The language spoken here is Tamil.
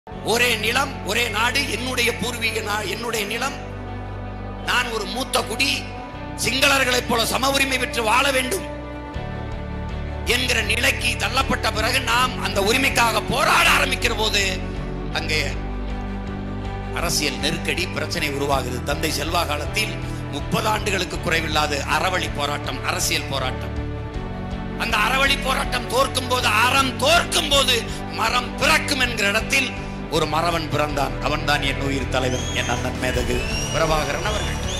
ஒரே நிலம் ஒரே நாடு என்னுடைய பூர்வீக நா- என்னுடைய நிலம் நான் ஒரு மூத்த குடி சிங்களர்களைப் போல சம உரிமை பெற்று வாழ வேண்டும் என்கிற நிலைக்கு தள்ளப்பட்ட பிறகு நாம் அந்த உரிமைக்காக போராட ஆரம்பிக்கிற போது அங்கே அரசியல் நெருக்கடி பிரச்சனை உருவாகுது தந்தை செல்வா காலத்தில் முப்பது ஆண்டுகளுக்கு குறைவில்லாத அறவழி போராட்டம் அரசியல் போராட்டம் அந்த அறவழி போராட்டம் தோற்கும் போது அறம் தோற்கும் போது மரம் பிறக்கும் என்கிற இடத்தில் ஒரு மறவன் பிறந்தான் அவன்தான் என் உயிர் தலைவன் என் அண்ணன் மேதகு பிரபாகரன் அவர்கள்